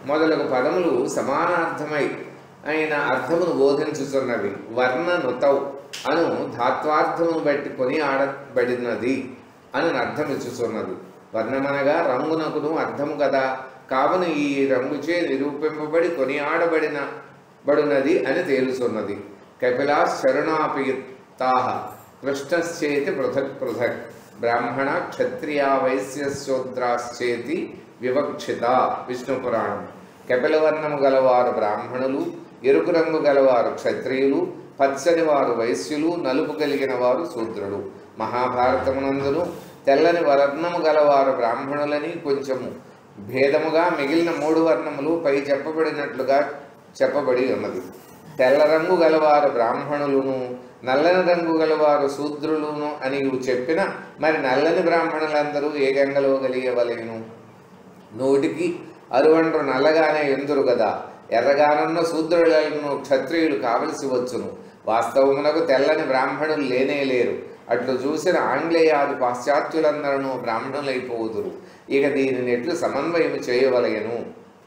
మొదలగు పదములు సమానార్థమై అయిన అర్థమును బోధించుతున్నవి వర్ణ నుతౌ అను ధాత్వార్థమును బట్టి కొని ఆడబడినది అని అర్థం ఇచ్చుచున్నది వర్ణమనగా రంగునకును అర్థము కదా కావున ఈ రంగుచే నిరూపింపబడి కొనియాడబడిన బడునది అని తేలుచున్నది కపిలా శరణాపీతాహ కృష్ణశ్చేతి పృథక్ పృథక్ బ్రాహ్మణ క్షత్రియా వైశ్యశూద్రాశ్చేతి వివక్షిత విష్ణు పురాణం కపిలవర్ణము గలవారు బ్రాహ్మణులు ఎరుపు రంగు గలవారు క్షత్రియులు పచ్చని వారు వైశ్యులు నలుపు కలిగిన వారు శూద్రులు మహాభారతమునందును తెల్లని వర్ణము గలవారు బ్రాహ్మణులని కొంచెము భేదముగా మిగిలిన మూడు వర్ణములు పై చెప్పబడినట్లుగా చెప్పబడి ఉన్నది తెల్ల రంగు గలవారు బ్రాహ్మణులును నల్లని రంగు గలవారు శూద్రులును అని చెప్పిన మరి నల్లని బ్రాహ్మణులందరూ ఏ గంగలో కలిగవలేను నోటికి అరువండ్రు నల్లగానే ఎందురు కదా ఎర్రగానున్న శూద్రులను క్షత్రియులు కావలసి వచ్చును వాస్తవమునకు తెల్లని బ్రాహ్మణులు లేనే లేరు అట్లు చూసిన ఆంగ్లేయాది పాశ్చాత్యులందరూ బ్రాహ్మణులైపోదురు ఇక దీనిని ఎట్లు సమన్వయం చేయవలయను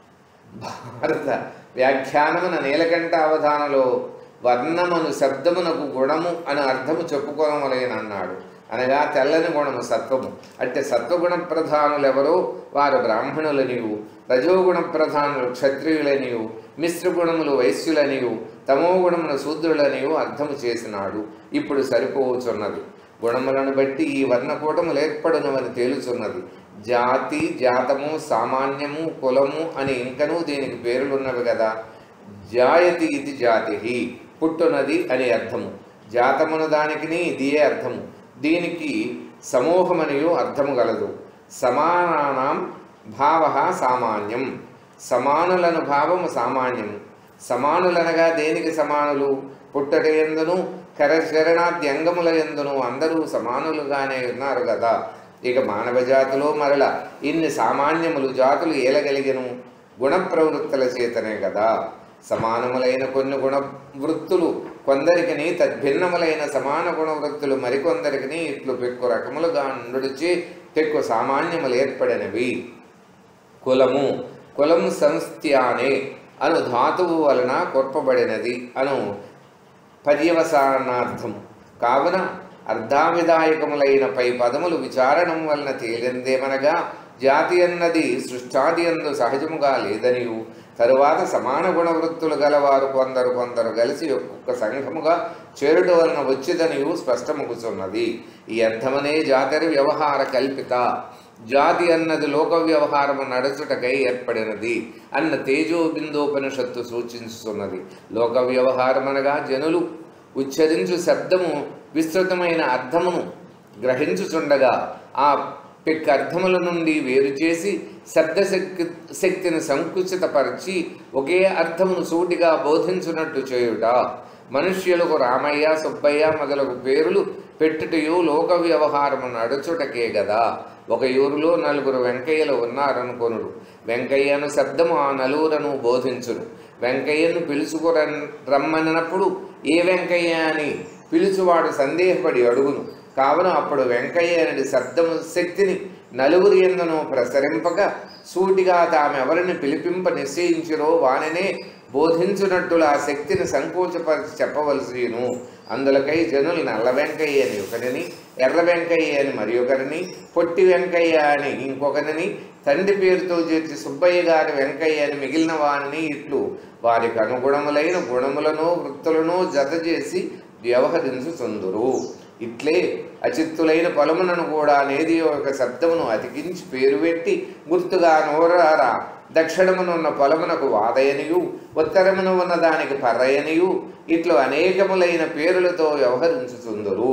భారత వ్యాఖ్యానమున నీలకంఠ అవధానలో వర్ణమను శబ్దమునకు గుణము అని అర్థము చెప్పుకోనవలేనన్నాడు అనగా తెల్లని గుణము సత్వము అంటే సత్వగుణ ప్రధానులెవరో వారు బ్రాహ్మణులనియు రజోగుణ ప్రధానులు క్షత్రియులనియు మిశ్రగుణములు వైశ్యులనియు తమో గుణమును శూద్రులనియు అర్థము చేసినాడు ఇప్పుడు సరిపోవచ్చున్నది గుణములను బట్టి ఈ వర్ణకూటములు ఏర్పడునవని తేలుచున్నది జాతి జాతము సామాన్యము కులము అని ఇంకనూ దీనికి పేర్లున్నవి కదా జాయతి ఇది జాతి పుట్టునది అని అర్థము జాతమున దానికిని ఇదియే అర్థము దీనికి సమూహమనియు అర్థము గలదు సమానానాం భావ సామాన్యం సమానులను భావము సామాన్యము సమానులనగా దేనికి సమానులు పుట్టట ఎందును కరశరణాద్య అంగముల ఎందును అందరూ సమానులుగానే ఉన్నారు కదా ఇక మానవ జాతిలో మరల ఇన్ని సామాన్యములు జాతులు ఏలగలిగను గుణ ప్రవృత్తుల చేతనే కదా సమానములైన కొన్ని గుణ వృత్తులు కొందరికిని తద్భిన్నములైన సమాన గుణ వృత్తులు మరికొందరికిని ఇట్లు పెక్కు రకములుగా నుండిచి పెక్కు సామాన్యములు ఏర్పడినవి కులము కులం సంస్థ్యానే అను ధాతువు వలన కొర్పబడినది అను పర్యవసానార్థం కావున అర్ధావిదాయకములైన పై పదములు విచారణం వలన తేలిందేమనగా జాతి అన్నది సృష్టాది అందు సహజముగా లేదనియు తరువాత సమాన గుణవృత్తులు గలవారు కొందరు కొందరు కలిసి ఒక్కొక్క సంఘముగా చేరుట వలన వచ్చిదనియు స్పష్టముకుచున్నది ఈ అర్థమనే జాతరి వ్యవహార కల్పిత జాతి అన్నది లోక వ్యవహారము నడుచుటకై ఏర్పడినది అన్న తేజో బిందోపనిషత్తు సూచించుతున్నది లోక వ్యవహారమనగా జనులు ఉచ్చరించు శబ్దము విస్తృతమైన అర్థమును గ్రహించుచుండగా ఆ పిక్ అర్థముల నుండి వేరు చేసి శబ్దశక్తి శక్తిని సంకుచితపరిచి ఒకే అర్థమును సూటిగా బోధించున్నట్టు చేయుట మనుష్యులకు రామయ్య సుబ్బయ్య మొదలగు పేరులు పెట్టుటయు లోక వ్యవహారము నడుచుటకే గదా ఒక ఊరిలో నలుగురు వెంకయ్యలు ఉన్నారనుకొనుడు వెంకయ్యను శబ్దము ఆ నలుగురను బోధించును వెంకయ్యను పిలుచుకుర రమ్మనప్పుడు ఏ వెంకయ్య అని పిలుచువాడు సందేహపడి అడుగును కావున అప్పుడు వెంకయ్య అనేది శబ్దము శక్తిని నలుగురి ఎందును ప్రసరింపక సూటిగా తామెవరిని పిలిపింప నిశ్చయించిరో వానినే బోధించునట్టుల ఆ శక్తిని సంకోచపరిచి చెప్పవలసిను అందులకై జనులు నల్ల వెంకయ్య అని ఒకరిని ఎర్ర వెంకయ్య అని మరి ఒకరిని పొట్టి వెంకయ్య అని ఇంకొకరిని తండ్రి పేరుతో చేర్చి సుబ్బయ్య గారి వెంకయ్య అని మిగిలిన వారిని ఇట్లు వారికి అనుగుణములైన గుణములను వృత్తులను జత చేసి వ్యవహరించుచుందురు ఇట్లే అచిత్తులైన పలుములను కూడా నేది ఒక శబ్దమును అతికించి పేరు పెట్టి గుర్తుగా నోరారా దక్షిణమునున్న పొలమునకు వాదయనియు ఉత్తరమున ఉన్న దానికి పర్రయనియు ఇట్లు అనేకములైన పేరులతో వ్యవహరించుచుందురు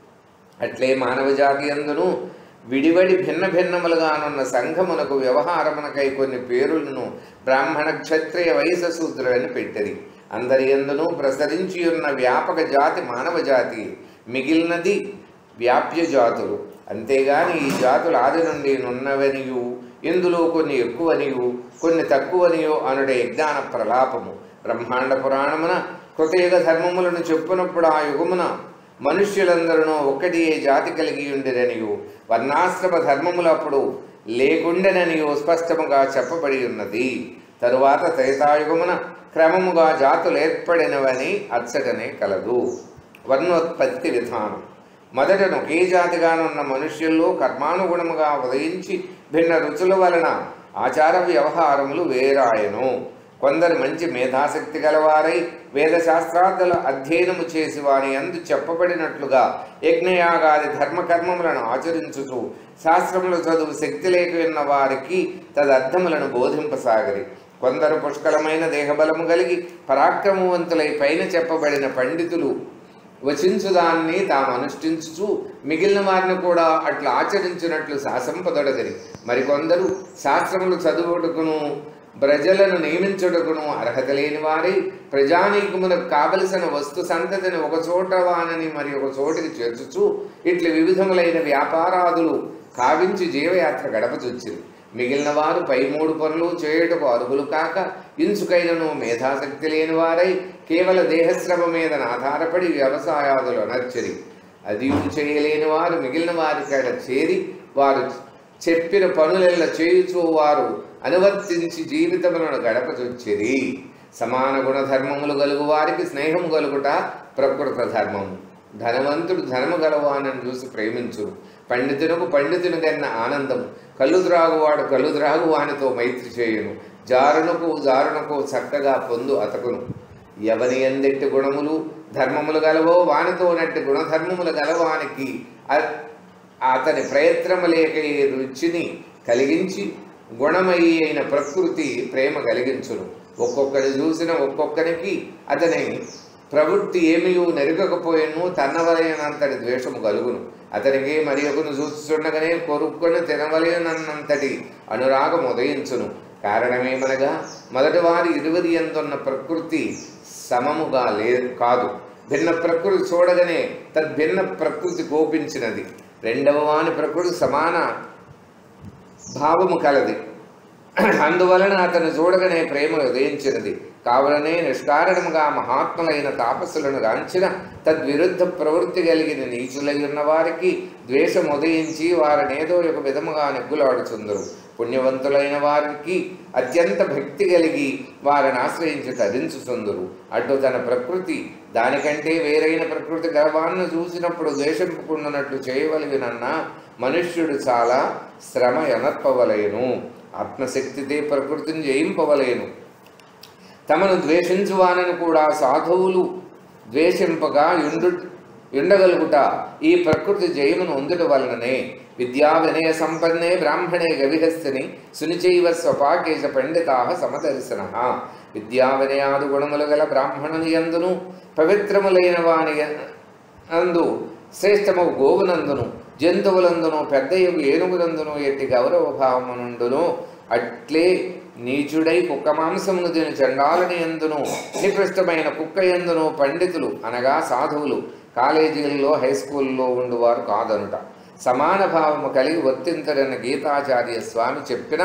అట్లే మానవ జాతి అందును విడివడి భిన్న భిన్నములుగానున్న సంఘమునకు వ్యవహారమునకై కొన్ని పేరులను బ్రాహ్మణ క్షత్రియ వైశ్య శూద్రులని పెట్టిరి అందరి ఎందును ప్రసరించి ఉన్న వ్యాపక జాతి మానవ జాతి మిగిలినది వ్యాప్య జాతులు అంతేగాని ఈ జాతులు ఆది నుండి నున్నవనియు ఇందులో కొన్ని ఎక్కువనియు కొన్ని తక్కువనియో అనుడే యజ్ఞాన ప్రలాపము బ్రహ్మాండ పురాణమున కృతయుగ ధర్మములను చెప్పునప్పుడు ఆ యుగమున మనుష్యులందరూ ఒక్కటి ఏ జాతి కలిగి ఉండిరనియు వర్ణాశ్రమ ధర్మములప్పుడు లేకుండెననియు స్పష్టముగా చెప్పబడి ఉన్నది తరువాత త్రేతాయుగమున క్రమముగా జాతులు ఏర్పడినవని అచ్చటనే కలదు వర్ణోత్పత్తి విధానం మొదటను ఒకే జాతిగానున్న మనుష్యుల్లో కర్మానుగుణముగా ఉదయించి భిన్న రుచుల వలన ఆచార వ్యవహారములు వేరాయను కొందరు మంచి మేధాశక్తి గలవారై వేదశాస్త్రార్థుల అధ్యయనము చేసి వారి అందు చెప్పబడినట్లుగా యజ్ఞయాగాది ధర్మకర్మములను ఆచరించుచు శాస్త్రములు చదువు శక్తి లేక ఉన్న వారికి తదర్థములను బోధింపసాగరి కొందరు పుష్కలమైన దేహబలము కలిగి పరాక్రమవంతులై పైన చెప్పబడిన పండితులు వచించుదాన్ని తాము అనుష్ఠించుచు మిగిలిన వారిని కూడా అట్లా ఆచరించినట్లు శాసంపదొడగరి మరికొందరు శాస్త్రములు చదువుటకును ప్రజలను నియమించుటకును అర్హత లేని వారై ప్రజానీకములకు కావలసిన వస్తు సంతతిని ఒక చోట వానని మరి ఒక చోటికి చేర్చుచు ఇట్లు వివిధములైన వ్యాపారాదులు కావించి జీవయాత్ర గడపచొచ్చింది మిగిలిన వారు పై మూడు పనులు చేయుటకు అర్హులు కాక ఇంచుకైనను మేధాశక్తి లేని వారై కేవల దేహశ్రమ మీద ఆధారపడి వ్యవసాయాదులు అనర్చరి అది చేయలేని వారు మిగిలిన వారి కాడ చేరి వారు చెప్పిన పనులెల్ల చేయుచు వారు అనువర్తించి జీవితములను గడపచొచ్చిరి సమాన గుణధర్మములు గలుగు వారికి స్నేహము గలుగుట ప్రకృత ధర్మము ధనవంతుడు ధనము గలవానని చూసి ప్రేమించును పండితునకు పండితుని కన్న ఆనందము కళ్ళు ద్రాగువాడు కళ్ళు ద్రాగు వానితో మైత్రి చేయును జారునకు జారునకు చక్కగా పొందు అతకును ఎవని ఎందెట్టి గుణములు ధర్మములు గలవో వానితో నట్టి గుణధర్మములు గలవానికి అ- అతని ప్రయత్నము లేక ఈ రుచిని కలిగించి గుణమయి అయిన ప్రకృతి ప్రేమ కలిగించును ఒక్కొక్కరి చూసిన ఒక్కొక్కరికి అతని ప్రవృత్తి ఏమియూ నెరగకపోయిను తన్నవలయనంతటి ద్వేషము కలుగును అతనికి మరి ఒకను చూస్తుండగానే కొరుక్కొని తినవలయనన్నంతటి అనురాగం ఉదయించును కారణమేమనగా మొదటి వారి ఇరువురి ఎందున్న ప్రకృతి సమముగా లే కాదు భిన్న ప్రకృతి చూడగానే తద్భిన్న ప్రకృతి కోపించినది రెండవ వాని ప్రకృతి సమాన భావము కలది అందువలన అతను చూడగానే ప్రేమ ఉదయించినది కావలనే నిష్కారణముగా మహాత్ములైన తాపస్సులను గాంచిన తద్విరుద్ధ ప్రవృత్తి కలిగిన నీచులై ఉన్న వారికి ద్వేషం ఉదయించి వారినేదో ఒక విధముగా నెగ్గులాడుచుందరు పుణ్యవంతులైన వారికి అత్యంత భక్తి కలిగి వారిని ఆశ్రయించి తరించుచుందురు అటు తన ప్రకృతి దానికంటే వేరైన ప్రకృతి గర్వాన్ని చూసినప్పుడు ద్వేషింపుకున్నట్లు చేయవలగినన్న మనుష్యుడు చాలా శ్రమ ఎనర్పవలేను ఆత్మశక్తితే ప్రకృతిని జయింపవలేను తమను ద్వేషించువానని కూడా సాధువులు ద్వేషింపగా యుండు యుండగలుగుట ఈ ప్రకృతి జయమును ఉందుట వలననే విద్యా వినయ సంపన్నే బ్రాహ్మణే గవిహస్తిని సునిచైవ స్వపాకేశ పండితా సమదర్శన విద్యా వినయాదు గుణములు గల బ్రాహ్మణుని యందును పవిత్రములైన వాని అందు శ్రేష్టము గోవునందును జంతువులందును పెద్దయగు ఏనుగులందును ఎట్టి గౌరవ భావమునుండును అట్లే నీచుడై కుక్క మాంసమును తిని చండాలని ఎందును నికృష్టమైన కుక్క ఎందును పండితులు అనగా సాధువులు కాలేజీల్లో హై స్కూల్లో ఉండువారు కాదనుట సమాన భావము కలిగి వర్తించడని గీతాచార్య స్వామి చెప్పిన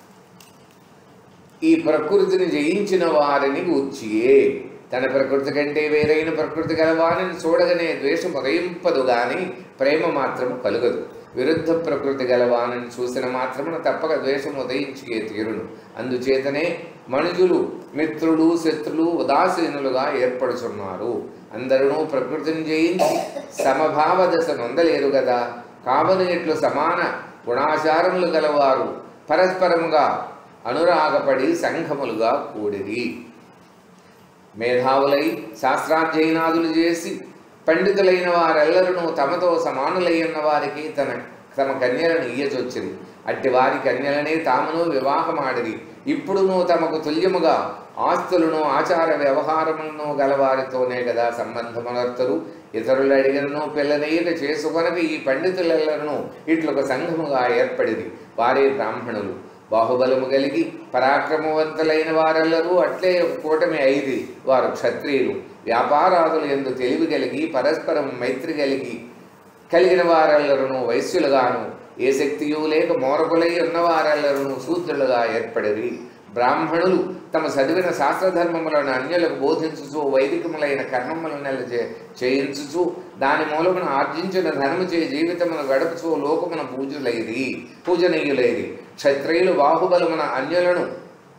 ఈ ప్రకృతిని జయించిన వారిని గూర్చియే తన ప్రకృతి కంటే వేరైన ప్రకృతి గలవారిని చూడగానే ద్వేషం ఉదయింపదు గాని ప్రేమ మాత్రము కలుగదు విరుద్ధ ప్రకృతి గలవానని చూసిన మాత్రమున తప్పక ద్వేషం ఉదయించే తీరును అందుచేతనే మనుజులు మిత్రులు శత్రులు ఉదాసీనులుగా ఏర్పడుచున్నారు అందరూ ప్రకృతిని జయించి సమభావ దశ నొందలేరు కదా కావన ఇట్లు సమాన గుణాచారములు గలవారు పరస్పరముగా అనురాగపడి సంఘములుగా కూడిరి మేధావులై శాస్త్రాధ్యయనాదులు చేసి పండితులైన వారెల్లరూ తమతో సమానులైన వారికి తన తమ కన్యలను ఇయ్యచొచ్చింది అట్టి వారి కన్యలనే తామును వివాహమాడిరి ఇప్పుడును తమకు తుల్యముగా ఆస్తులను ఆచార వ్యవహారములను గలవారితోనే కదా సంబంధమునర్తరు ఇతరులు అడిగినను పిల్లనయ్యక చేసుకొనక ఈ పండితులెల్లరను ఇట్లొక సంఘముగా ఏర్పడిది వారే బ్రాహ్మణులు బాహుబలము కలిగి పరాక్రమవంతులైన వారెల్లరూ అట్లే ఒక కూటమి అయిది వారు క్షత్రియులు వ్యాపారాదులు ఎందు తెలివి కలిగి పరస్పరం మైత్రి కలిగి కలిగిన వారెల్లరూ వైశ్యులుగాను ఏ శక్తియు లేక మోరకులై ఉన్నవారెల్లరూ శూద్రులుగా ఏర్పడిరి బ్రాహ్మణులు తమ చదివిన శాస్త్రధర్మములను అన్యులకు బోధించుచు వైదికములైన కర్మములను నెల చే- చేయించుచు దాని మూలమున ఆర్జించిన ధనము చే జీవితమును గడుపుచు లోకమున పూజలైరి పూజనీయులైరి క్షత్రియులు బాహుబలమున అన్యులను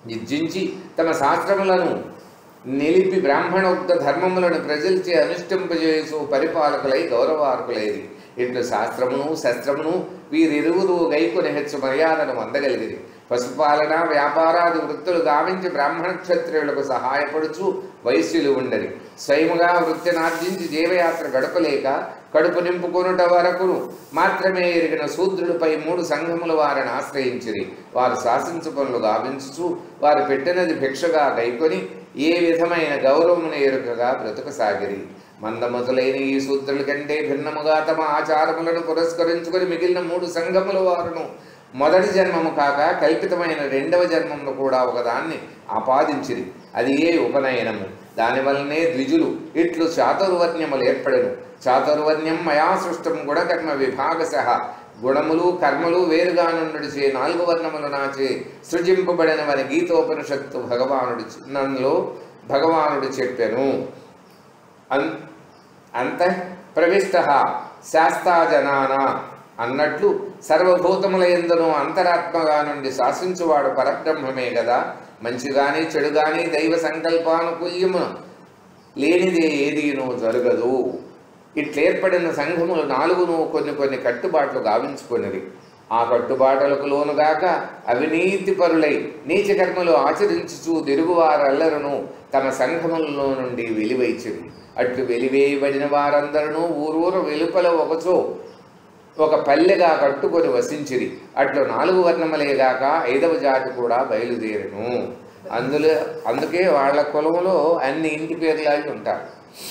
నిర్జించి తమ శాస్త్రములను నిలిపి బ్రాహ్మణోక్త ధర్మములను ప్రజలచే అనుష్ఠింపజేసు పరిపాలకులై గౌరవార్కులైది ఇట్లు శాస్త్రమును శస్త్రమును వీరిరువురు గైకొని హెచ్చు మర్యాదను అందగలిగిరి పశుపాలన వ్యాపారాది వృత్తులు గావించి బ్రాహ్మణ క్షత్రియులకు సహాయపడుచు వైశ్యులు ఉండరి స్వయముగా వృత్తినార్జించి జీవయాత్ర గడపలేక కడుపు నింపుకొనుట వరకును మాత్రమే ఎరిగిన శూద్రుడిపై మూడు సంఘముల వారిని ఆశ్రయించిరి వారు శాసించు పనులు గావించుచు వారు పెట్టినది భిక్షగా గైకొని ఏ విధమైన గౌరవమును ఎరుకగా బ్రతుకసాగిరి మందమతులైన ఈ శూద్రుల కంటే భిన్నముగా తమ ఆచారములను పురస్కరించుకొని మిగిలిన మూడు సంఘముల వారును మొదటి జన్మము కాక కల్పితమైన రెండవ జన్మమును కూడా ఒకదాన్ని ఆపాదించిరి అది ఏ ఉపనయనము దానివల్లనే ద్విజులు ఇట్లు చాతుర్వర్ణ్యములు ఏర్పడెను చాతుర్వర్ణ్యం మయా సృష్టం గుణకర్మ విభాగశ గుణములు కర్మలు వేరుగా నుండిచే నాలుగు వర్ణములు నాచే సృజింపబడినవని గీతోపనిషత్తు భగవానుడి చిన్నంలో భగవానుడు చెప్పెను అన్ అంత ప్రవిష్ట శాస్తాజనాన అన్నట్లు సర్వభూతముల ఎందును అంతరాత్మగా నుండి శాసించువాడు పరబ్రహ్మమే కదా మంచిగాని చెడుగాని దైవ సంకల్పానుకూల్యమును లేనిదే ఏదీనూ జరగదు ఇట్లేర్పడిన సంఘములు నాలుగును కొన్ని కొన్ని కట్టుబాట్లు గావించుకొనిరి ఆ కట్టుబాట్లకు లోనుగాక అవినీతి పరులై నీచ కర్మలు ఆచరించుచు తిరుగువారల్లరును తమ సంఘములలో నుండి వెలివైచిరి అట్లు వెలివేయబడిన వారందరూ ఊరూరు వెలుపల ఒకచో ఒక పల్లెగా కట్టుకొని వసించిరి అట్లు నాలుగు వర్ణములేగాక ఐదవ జాతి కూడా బయలుదేరును అందులో అందుకే వాళ్ళ కులములో అన్ని ఇంటి పేర్లాగి ఉంటారు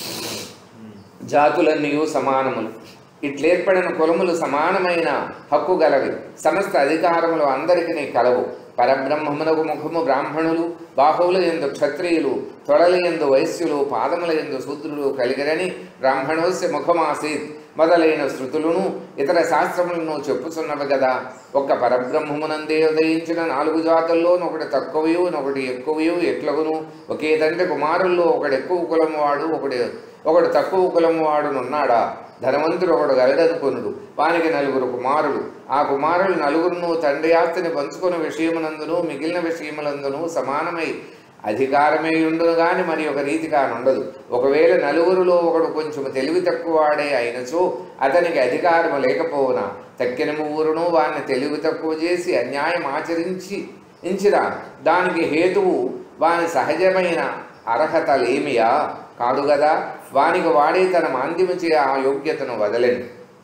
జాతులన్నీ సమానములు ఇట్లేర్పడిన కులములు సమానమైన హక్కు గలవి సమస్త అధికారములు అందరికీ కలవు పరబ్రహ్మమునకు ముఖము బ్రాహ్మణులు బాహువుల ఎందు క్షత్రియులు తొడల ఎందు వైశ్యులు పాదముల ఎందు శూద్రులు కలిగిరని బ్రాహ్మణోస్య ముఖమాసీత్ మొదలైన శృతులను ఇతర శాస్త్రములను చెప్పుచున్నవి కదా ఒక్క పరబ్రహ్మమునందే ఉదయించిన నాలుగు జాతుల్లో ఒకటి తక్కువయు ఒకటి ఎక్కువయు ఎట్లగును ఒకే తండ్రి కుమారుల్లో ఒకడు ఎక్కువ కులము వాడు ఒకటి ఒకడు తక్కువ కులము వాడునున్నాడా ధనవంతుడు ఒకడు గలడనుకొనుడు వానికి నలుగురు కుమారులు ఆ కుమారులు నలుగురును తండ్రి ఆస్తిని పంచుకుని విషయమునందును మిగిలిన విషయములందును సమానమై అధికారమే ఉండును గాని మరి ఒక రీతి కానుండదు ఒకవేళ నలుగురిలో ఒకడు కొంచెం తెలివి తక్కువవాడే అయినచో అతనికి అధికారము లేకపోవునా తక్కిన ముగ్గురును వారిని తెలివి తక్కువ చేసి అన్యాయం ఆచరించి ఇంచిరా దానికి హేతువు వాని సహజమైన అర్హత లేమియా కాదు కదా వానికి వాడే తన మాంద్యముచే ఆ యోగ్యతను వదలెను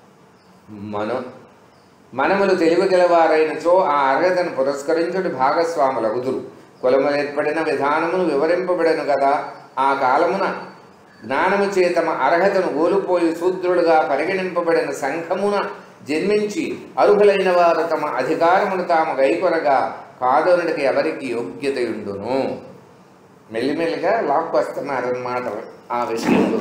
మనం మనములు తెలివి గలవారైనచో ఆ అర్హతను పురస్కరించుడి భాగస్వాములగుదురు కులములు ఏర్పడిన విధానమును వివరింపబడను కదా ఆ కాలమున జ్ఞానము చే తమ అర్హతను కోల్పోయి శూద్రులుగా పరిగణింపబడిన సంఘమున జన్మించి అర్హులైన వారు తమ అధికారమును తాము గైకొనగా కాదనుడికి ఎవరికి యోగ్యతయుండును మెల్లిమెల్లిగా లాక్కు వస్తున్నారన్నమాట ఆ విషయంలో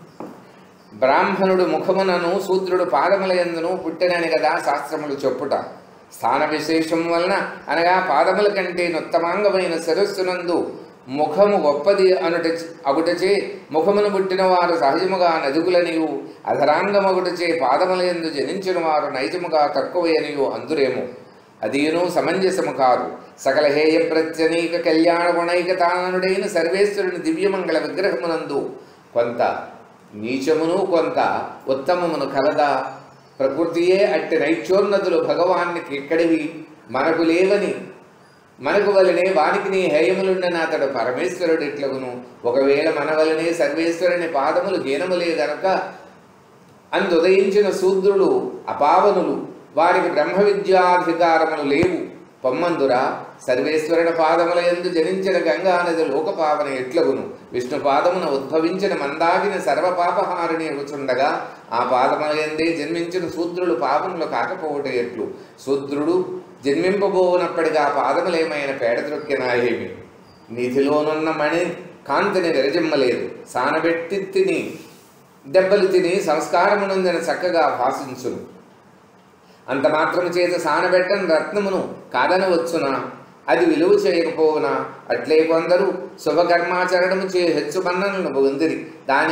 బ్రాహ్మణుడు ముఖమునను శూద్రుడు పాదముల ఎందును పుట్టినని కదా శాస్త్రములు చెప్పుట స్థాన విశేషం వలన అనగా పాదముల కంటే నుత్తమాంగమైన శిరస్సునందు ముఖము గొప్పది అనుట అగుటచే ముఖమును పుట్టిన వారు సహజముగా నదుగులనియు అధరాంగమగుటచే పాదముల ఎందు జనించిన వారు నైజముగా తక్కువయనియు అందురేమో అదీను సమంజసము కాదు సకల హేయ ప్రత్యనీక కళ్యాణ గుణైకతానుడైన సర్వేశ్వరుని దివ్యమంగళ విగ్రహమునందు కొంత నీచమును కొంత ఉత్తమమును కలదా ప్రకృతియే అట్టి నైత్యోన్నతులు భగవానికి ఎక్కడివి మనకు లేవని మనకు వలనే వానికి నీ హేయములుండని అతడు పరమేశ్వరుడు ఇట్లగును ఒకవేళ మన వలనే సర్వేశ్వరుని పాదములు హీనములే గనక అందుదయించిన శూద్రులు అపావనులు వారికి బ్రహ్మ విద్యాధికారములు లేవు పొమ్మందురా సర్వేశ్వరుని పాదముల ఎందు జనించిన గంగా నది లోకపావన ఎట్లగును విష్ణు పాదమున ఉద్భవించిన మందాగిని సర్వపాపహారిణి రుచుండగా ఆ పాదముల ఎందే జన్మించిన శూద్రులు పాపములు కాకపోవట ఎట్లు శూద్రుడు జన్మింపబోనప్పటిగా పాదములేమైన పేడ త్రొక్కినాయేమి నిధిలోనున్న మణి కాంతిని విరజిమ్మలేదు సానబెట్టి తిని దెబ్బలు తిని సంస్కారమునందిన చక్కగా భాషించును అంత మాత్రము చేత సానబెట్టని రత్నమును కాదనవచ్చునా అది విలువ చేయకపోవునా అట్లే కొందరు శుభకర్మాచరణము చే హెచ్చు మన్నలను పొందిరి దాని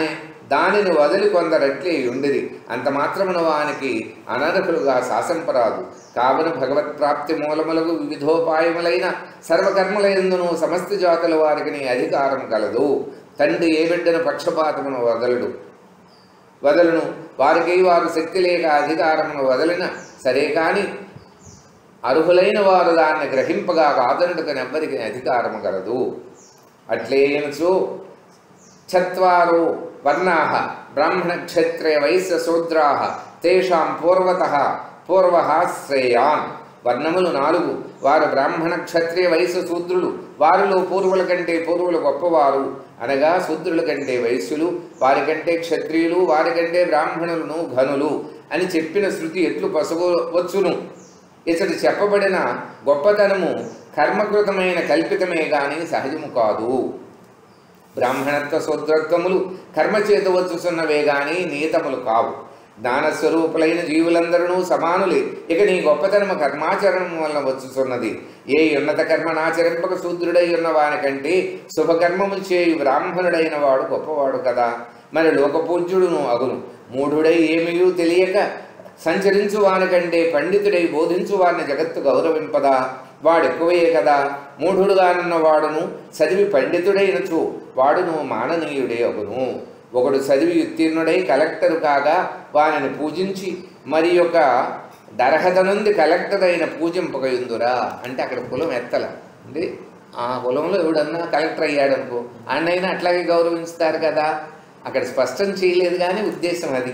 దానిని వదిలి కొందరట్లే ఉండిరి అంత మాత్రమున వానికి అనర్హులుగా శాసంపరాదు కావున భగవత్ప్రాప్తి మూలములకు వివిధోపాయములైన సర్వకర్మలయందును సమస్త జాతుల వారికి నీ అధికారం కలదు తండ్రి ఏ బిడ్డను పక్షపాతమును వదలడు వదలను వారికి వారు శక్తి లేక అధికారమును వదలిన సరే కాని అర్హులైన వారు దాన్ని గ్రహింపగా కాదనుటకు నెవ్వరికి అధికారము కలదు అట్లేయనుచు చత్వారో వర్ణా బ్రాహ్మణ క్షత్రియ వైశ్య శూద్రా తేషాం పూర్వత పూర్వ శ్రేయాన్ వర్ణములు నాలుగు వారు బ్రాహ్మణ క్షత్రియ వైశ్య శూద్రులు వారిలో పూర్వుల కంటే పూర్వులు గొప్పవారు అనగా శూద్రుల కంటే వైశ్యులు వారికంటే క్షత్రియులు వారికంటే బ్రాహ్మణులను ఘనులు అని చెప్పిన శృతి ఎట్లు పసగవచ్చును ఇతడు చెప్పబడిన గొప్పతనము కర్మకృతమైన కల్పితమే గాని సహజము కాదు బ్రాహ్మణత్వ శూద్రత్వములు కర్మచేత వచ్చుచున్నవే గాని నియతములు కావు జ్ఞానస్వరూపులైన జీవులందరూ సమానులే ఇక నీ గొప్పతనము కర్మాచరణం వలన వచ్చుచున్నది ఏ ఉన్నత కర్మనాచరింపక శూద్రుడై ఉన్న వానికంటే శుభకర్మములు చేయు బ్రాహ్మణుడైన వాడు గొప్పవాడు కదా మరి లోకపూజ్యుడును అగును మూఢుడై ఏమీయూ తెలియక సంచరించు వానికంటే పండితుడై బోధించు వారిని జగత్తు గౌరవింపదా వాడెక్కువయే కదా మూఢుడుగానున్న వాడును చదివి పండితుడైనచు వాడును మాననీయుడే అగును ఒకడు చదివి ఉత్తీర్ణుడై కలెక్టరు కాగా వానిని పూజించి మరి యొక్క దర్హత నుండి కలెక్టర్ అయిన పూజింపకయుందురా అంటే అక్కడ కులం ఎత్తల అంటే ఆ కులంలో ఎవడన్నా కలెక్టర్ అయ్యాడు అనుకో అన్నైనా అట్లాగే గౌరవిస్తారు కదా అక్కడ స్పష్టం చేయలేదు కానీ ఉద్దేశం అది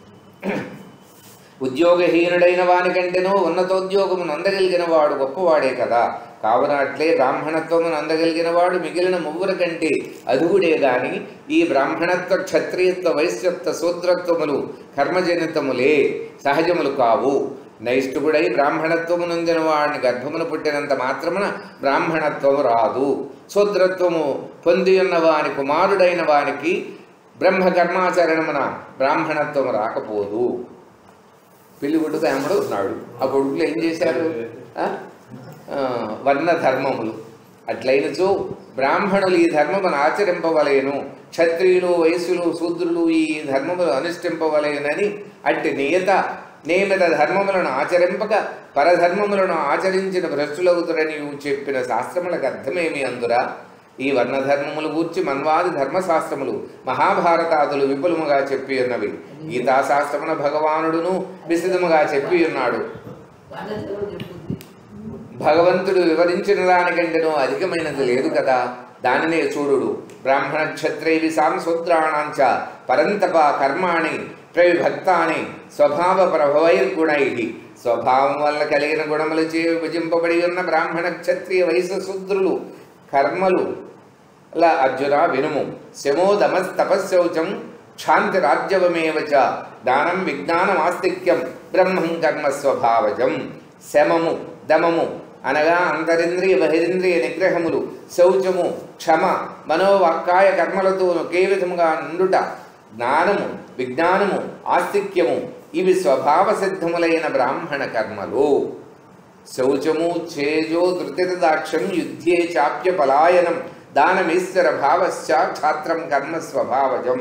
ఉద్యోగహీనుడైన వానికంటేనో ఉన్నతోద్యోగమును అందగలిగిన వాడు గొప్పవాడే కదా కావున అట్లే బ్రాహ్మణత్వమును అందగలిగిన వాడు మిగిలిన ముగ్గుర కంటే అదుగుడే గాని ఈ బ్రాహ్మణత్వ క్షత్రియత్వ వైశ్యత్వ శూద్రత్వములు కర్మజనితములే సహజములు కావు నైష్ఠుడై బ్రాహ్మణత్వము నొందిన వాడిని గర్భమును పుట్టినంత మాత్రమున బ్రాహ్మణత్వము రాదు శూద్రత్వము పొంది ఉన్న వాని కుమారుడైన వానికి బ్రహ్మ కర్మాచరణమున బ్రాహ్మణత్వము రాకపోదు పెళ్లి కొడుకు ఆమెడు ఉన్నాడు ఆ కొడుకులు ఏం చేశారు ఆ? ఆ, వర్ణ ధర్మములు అట్లయినచో బ్రాహ్మణులు ఈ ధర్మమును ఆచరింపవలేను క్షత్రియులు వైశ్యులు శూద్రులు ఈ ధర్మములు అనుష్ఠింపవలేనని అట్టి నియత నియమిత ధర్మములను ఆచరింపక పరధర్మములను ఆచరించిన భ్రష్టులవుతురని చెప్పిన శాస్త్రములకు అర్థమేమి అందురా ఈ వర్ణధర్మములు గూర్చి మన్వాది ధర్మశాస్త్రములు మహాభారతాదులు విపులముగా చెప్పి ఉన్నవి గీతాశాస్త్రమున భగవానుడును విశదముగా చెప్పి ఉన్నాడు భగవంతుడు వివరించిన దానికంటేనో అధికమైనది లేదు కదా దానినే చూడుడు బ్రాహ్మణ క్షత్రియ విశాం శూద్రాణాంచ పరంతప కర్మాణి ప్రవిభక్తాని స్వభావ ప్రభవైర్గుణై స్వభావం వల్ల కలిగిన గుణములచే విభజింపబడి ఉన్న బ్రాహ్మణ క్షత్రియ వయసు శూద్రులు కర్మలు ల అర్జున వినుము శమో దమస్ తపశ్శౌచం క్షాంతి రాజ్యవమేవ చ దానం విజ్ఞానం ఆస్తిక్యం బ్రహ్మం కర్మ స్వభావజం శమము దమము అనగా అంతరింద్రియ బహిరింద్రియ నిగ్రహములు శౌచము క్షమ మనోవాక్కాయ కర్మలతో ఒకే విధముగా నుండుట జ్ఞానము విజ్ఞానము ఆస్తిక్యము ఇవి స్వభావ సిద్ధములైన బ్రాహ్మణ కర్మలు శౌచము చేజో ధృతిరదాక్షం యుద్ధే చాప్య పలాయనం దానమీశ్వర భావశ్చ క్షాత్రం కర్మ స్వభావజం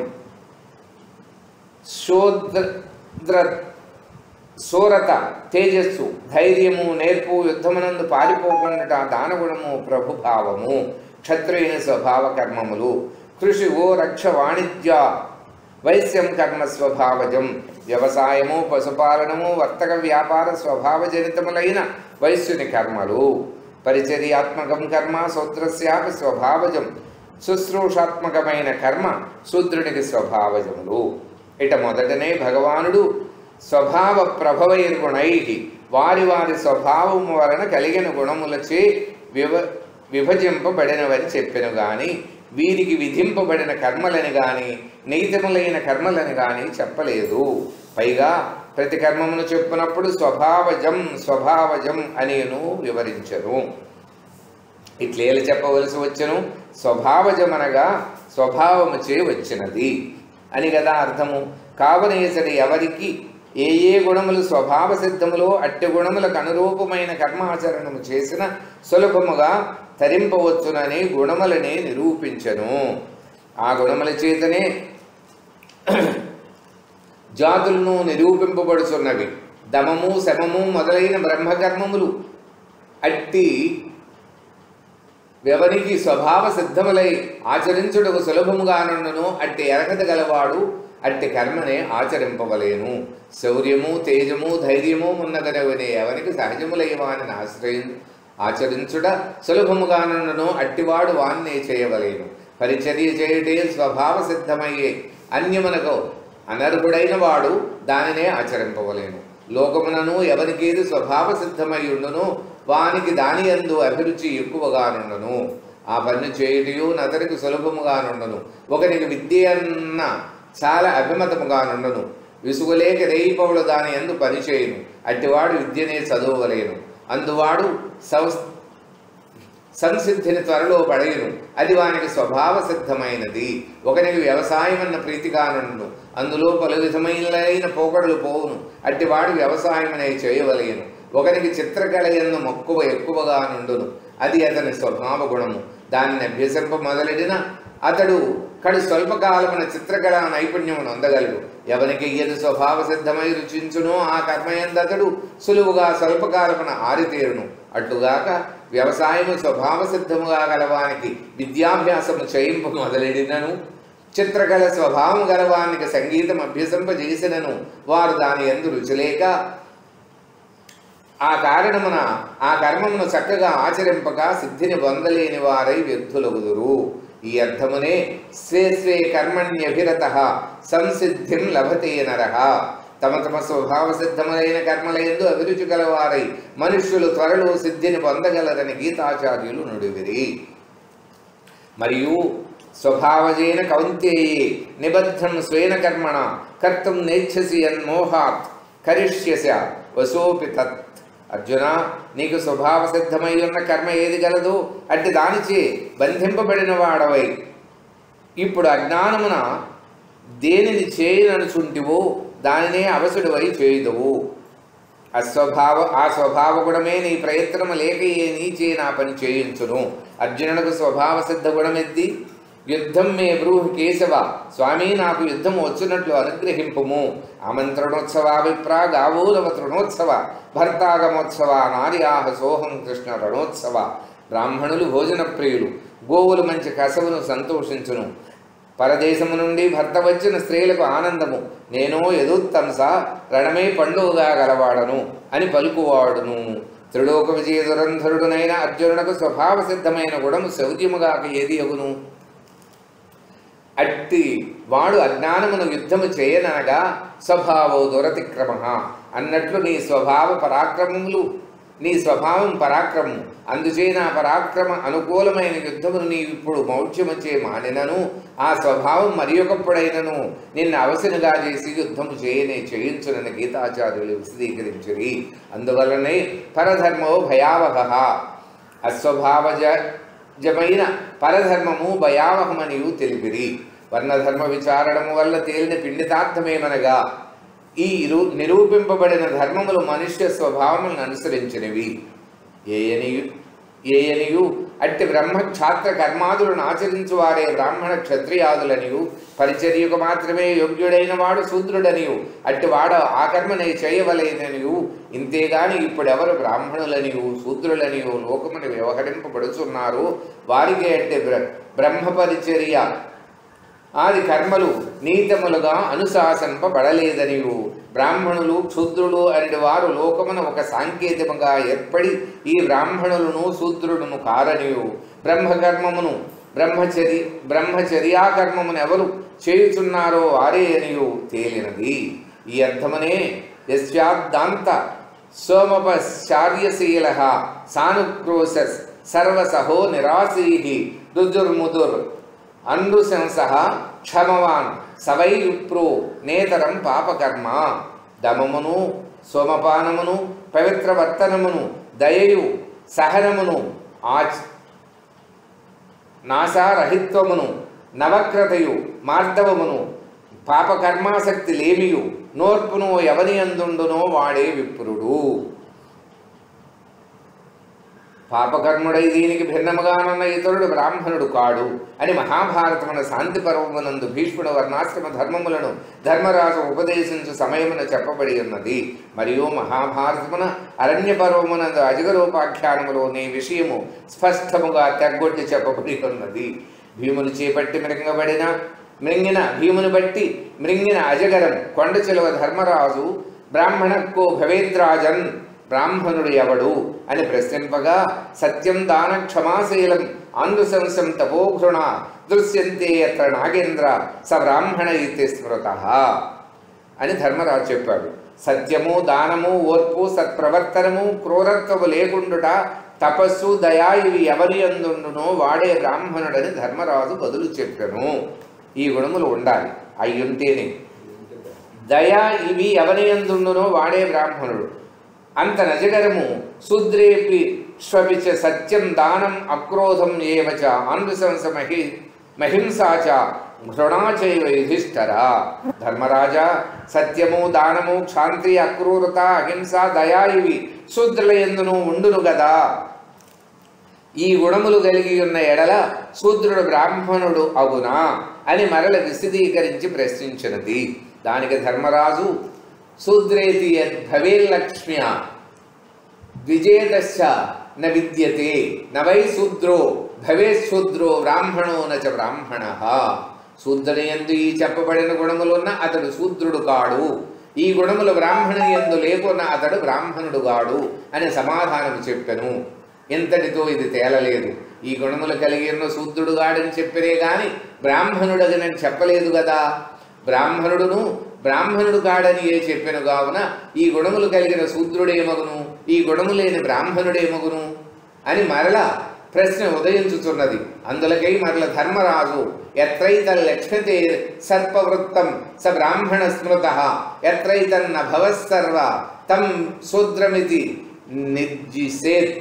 శోద్ర శూరత తేజస్సు ధైర్యము నేర్పు యుద్ధమునందు పారిపోకుండా దానగుణము ప్రభుభావము క్షత్రియుని స్వభావ కర్మములు కృషి ఓ రక్ష వాణిజ్య వైశ్యం కర్మ స్వభావజం వ్యవసాయము పశుపాలనము వర్తక వ్యాపార స్వభావజనితములైన వైశ్యుని కర్మలు పరిచర్యాత్మకం కర్మ శూద్రస్యాపి స్వభావజం శుశ్రూషాత్మకమైన కర్మ శూద్రునికి స్వభావజములు ఇట మొదటనే భగవానుడు స్వభావ ప్రభవైర్గుణై వారి వారి స్వభావము వలన కలిగిన గుణములచే వివ విభజింపబడినవని చెప్పెను గాని వీరికి విధింపబడిన కర్మలని గాని నీతములైన కర్మలని గాని చెప్పలేదు పైగా ప్రతి కర్మమును చెప్పినప్పుడు స్వభావజం స్వభావజం అనేను వివరించను ఇట్లేలు చెప్పవలసి వచ్చను స్వభావజమనగా స్వభావము చే వచ్చినది అని కదా అర్థము కావున ఇతడు ఎవరికి ఏ ఏ గుణములు స్వభావ సిద్ధములో అట్టి గుణములకు అనురూపమైన కర్మాచరణము చేసిన సులభముగా తరింపవచ్చునని గుణములనే నిరూపించను ఆ గుణముల చేతనే జాతులను నిరూపింపబడుచున్నవి దమము శమము మొదలైన బ్రహ్మకర్మములు అట్టి వ్యవనికి స్వభావ సిద్ధములై ఆచరించుటకు సులభముగానుండును అట్టి ఎరకత గలవాడు అట్టి కర్మనే ఆచరింపవలేను శౌర్యము తేజము ధైర్యము ఉన్నగనవనే ఎవనికి సహజములై వాని ఆశ్రయం ఆచరించుట సులభముగానుండును అట్టివాడు వాన్నే చేయవలేను పరిచర్య చేయుటే స్వభావ సిద్ధమయ్యే అన్యమునకు అనర్హుడైన వాడు దానినే ఆచరింపవలేను లోకమునను ఎవరికేది స్వభావ సిద్ధమై ఉండును వానికి దాని యందు అభిరుచి ఎక్కువగానుండును ఆ పని చేయుటయు నతనికి సులభముగానుండును ఒకనికి విద్య అన్న చాలా అభిమతముగానుండును విసుగులేక రేయిపవులు దాని ఎందు పనిచేయును అట్టివాడు విద్యనే చదువలేను అందువాడు సౌ సంసిద్ధిని త్వరలో పడయును అది వానికి స్వభావ సిద్ధమైనది ఒకనికి వ్యవసాయం అన్న ప్రీతిగానుండును అందులో పలు విధమైన పోకడలు పోవును అట్టివాడు వ్యవసాయమనే చేయవలేను ఒకనికి చిత్రకళ ఎందు మక్కువ ఎక్కువగా నుండును అది అతని స్వభావ గుణము దానిని అభ్యసింప మొదలెడిన అతడు కడు స్వల్పకాలమున చిత్రకళ నైపుణ్యము నొందగలడు ఎవనికి ఏది స్వభావ సిద్ధమై రుచించునో ఆ కర్మయందతడు సులువుగా స్వల్పకాలమున ఆరితేరును అట్లుగాక వ్యవసాయము స్వభావ సిద్ధముగా గలవానికి విద్యాభ్యాసము చేయింపు మొదలెడినను చిత్రకళ స్వభావం గలవానికి సంగీతం అభ్యసింపజేసినను వారు దాని ఎందు రుచిలేక ఆ కారణమున ఆ కర్మమును చక్కగా ఆచరింపక సిద్ధిని పొందలేని వారై వ్యర్థులగుదురు ఈ అర్థమునే స్వే స్వే కర్మణ్యభిరత సంసిద్ధిం లభతే నరః తమ తమ స్వభావ సిద్ధములైన కర్మలందు అభిరుచి గలవారై మనుష్యులు త్వరలో సిద్ధిని పొందగలరని గీతాచార్యులు నుడివిరి మరియు స్వభావజేన కౌంతేయే నిబద్ధం స్వేన కర్మణ కర్తం నేచ్ఛసి యన్మోహాత్ కరిష్యస వసోపి తత్ అర్జున నీకు స్వభావ సిద్ధమై ఉన్న కర్మ ఏది గలదు అట్టి దానిచే బంధింపబడిన వాడవై ఇప్పుడు అజ్ఞానమున దేనిని చేయననుచుంటివో దానినే అవసుడివై చేయుదువు అస్వభావ ఆ స్వభావ గుణమే నీ ప్రయత్నము లేక ఏ నీచే నా పని చేయించును అర్జునునకు స్వభావ సిద్ధ గుణమెద్ది యుద్ధం మే బ్రూహి కేశవ స్వామి నాకు యుద్ధం వచ్చినట్లు అనుగ్రహింపుము ఆమంత్రణోత్సవాభిప్రా గావూరవ తృణోత్సవ భర్తాగమోత్సవ నార్యాహ సోహం కృష్ణ రణోత్సవ బ్రాహ్మణులు భోజన ప్రియులు గోవులు మంచి కసవును సంతోషించును పరదేశము నుండి భర్త వచ్చిన స్త్రీలకు ఆనందము నేనో ఎదుత్తంస రణమే పండుగగా గలవాడను అని పలుకువాడును త్రిలోక విజయ దురంధరుడునైన అర్జునునకు స్వభావ సిద్ధమైన గుణము శౌర్యముగాక ఏది అగును అట్టి వాడు అజ్ఞానమును యుద్ధము చేయననగా స్వభావో దురతిక్రమ అన్నట్లు నీ స్వభావ పరాక్రమములు నీ స్వభావం పరాక్రమము అందుచే నా పరాక్రమ అనుకూలమైన యుద్ధమును నీవు ఇప్పుడు మౌఢ్యముచే మానినను ఆ స్వభావం మరి ఒకప్పుడైనను నిన్ను అవసరంగా చేసి యుద్ధము చేయనే చేయించునని గీతాచార్యులు విశదీకరించిరి అందువలనే పరధర్మో భయావహ అస్వభావజ జమైన పరధర్మము భయావహమనియు తెలిపిరి వర్ణధర్మ విచారణము వల్ల తేలిన పిండితార్థమేమనగా ఈ ఇరు నిరూపింపబడిన ధర్మములు మనుష్య స్వభావములను అనుసరించినవి ఏయనియు ఏయనియు అట్టి బ్రహ్మ క్షాత్ర కర్మాదులను ఆచరించు వారే బ్రాహ్మణ క్షత్రియాదులనియు పరిచర్యకు మాత్రమే యోగ్యుడైన వాడు శూద్రుడనియు అట్టి వాడు ఆ కర్మనే చేయవలేననియు ఇంతేగాని ఇప్పుడెవరు బ్రాహ్మణులనియు శూద్రులనియు లోకముని వ్యవహరింపబడుచున్నారు వారికి అట్టి బ్ర బ్రహ్మ పరిచర్య ఆది కర్మలు నీతములుగా అనుశాసనింపబడలేదనియు బ్రాహ్మణులు క్షుద్రులు అనే వారు లోకమున ఒక సాంకేతికముగా ఏర్పడి ఈ బ్రాహ్మణులను శూద్రులను కారనియు బ్రహ్మకర్మమును బ్రహ్మచరి బ్రహ్మచర్యాకర్మమును ఎవరు చేయుచున్నారో వారే అనియు తేలినది ఈ అర్థమునే యస్యాద్దాంత సోమపశ్చార్యశీల సానుక్రోశ సర్వసహో నిరాశీ దుర్దుర్ముదుర్ అన్రుశంస క్షమవాన్ సవై విప్రో నేతరం పాపకర్మ దమమును సోమపానమును పవిత్రవర్తనమును దయయు సహనమును ఆచ నాశారహిత్వమును నవక్రతయు మార్దవమును పాపకర్మాసక్తి లేమియు నోర్పును ఎవని అందుండునో వాడే విప్రుడు పాపకర్ముడై దీనికి భిన్నముగానున్న ఇతరుడు బ్రాహ్మణుడు కాడు అని మహాభారతమున శాంతి పర్వమునందు భీష్ముడు వర్ణాశ్రమ ధర్మములను ధర్మరాజు ఉపదేశించు సమయమున చెప్పబడి ఉన్నది మరియు మహాభారతమున అరణ్య పర్వమునందు అజగరోపాఖ్యానములోని విషయము స్పష్టముగా తెగ్గొట్టి చెప్పబడి ఉన్నది భీముని చేపట్టి మృంగబడిన మృంగిన భీముని బట్టి మృంగిన అజగరం కొండ చిలువ ధర్మరాజు బ్రాహ్మణక్కో భవేద్రాజన్ బ్రాహ్మణుడు ఎవడు అని ప్రశ్నింపగా సత్యం దాన క్షమాశీలం ఆందుశంసం తపోఘృణ దృశ్యంతే అత్ర నాగేంద్ర స బ్రాహ్మణ ఇది స్మృత అని ధర్మరాజు చెప్పాడు సత్యము దానము ఓర్పు సత్ప్రవర్తనము క్రూరత్వము లేకుండుట తపస్సు దయా ఇవి ఎవరి అందుండునో వాడే బ్రాహ్మణుడని ధర్మరాజు బదులు చెప్పాను ఈ గుణములు ఉండాలి అయ్యుంటేనే దయ ఇవి ఎవరి ఎందుండునో వాడే బ్రాహ్మణుడు అంత నజగరము శూద్రేపి శ్వపిచ సత్యం దానం అక్రోధం ఏవచ ఆంధ్రశంస మహి మహింసాచ ఘృణాచైవ యుధిష్ఠరా ధర్మరాజా సత్యము దానము క్షాంతి అక్రూరత అహింస దయా ఇవి శూద్రుల ఎందును ఉండును గదా ఈ గుణములు కలిగి ఉన్న ఎడల శూద్రుడు బ్రాహ్మణుడు అగునా అని మరల విశదీకరించి ప్రశ్నించినది దానికి ధర్మరాజు శూద్రేతి యద్భవేల్లక్ష్మ్య ద్విజేతశ్చ న విద్యతే న వై శూద్రో భవేత్ శూద్రో బ్రాహ్మణో నచ బ్రాహ్మణ శూద్రుని ఎందు ఈ చెప్పబడిన గుణములున్న అతడు శూద్రుడు కాడు ఈ గుణములు బ్రాహ్మణుని ఎందు లేకున్న అతడు బ్రాహ్మణుడు కాడు అని సమాధానం చెప్పెను ఇంతటితో ఇది తేలలేదు ఈ గుణములు కలిగి ఉన్న శూద్రుడు గాడని చెప్పినే గాని బ్రాహ్మణుడగనని చెప్పలేదు కదా బ్రాహ్మణుడును బ్రాహ్మణుడు కాడని ఏ చెప్పెను కావున ఈ గుణములు కలిగిన శూద్రుడేమగును ఈ గుణము లేని బ్రాహ్మణుడేమగును అని మరల ప్రశ్న ఉదయించుతున్నది అందులకై మరల ధర్మరాజు ఎత్రైత లక్ష్మతే సర్పవృత్తం స బ్రాహ్మణ స్మృత ఎత్రైతన్న భవస్సర్వ తం శూద్రమితి నిర్జిసేత్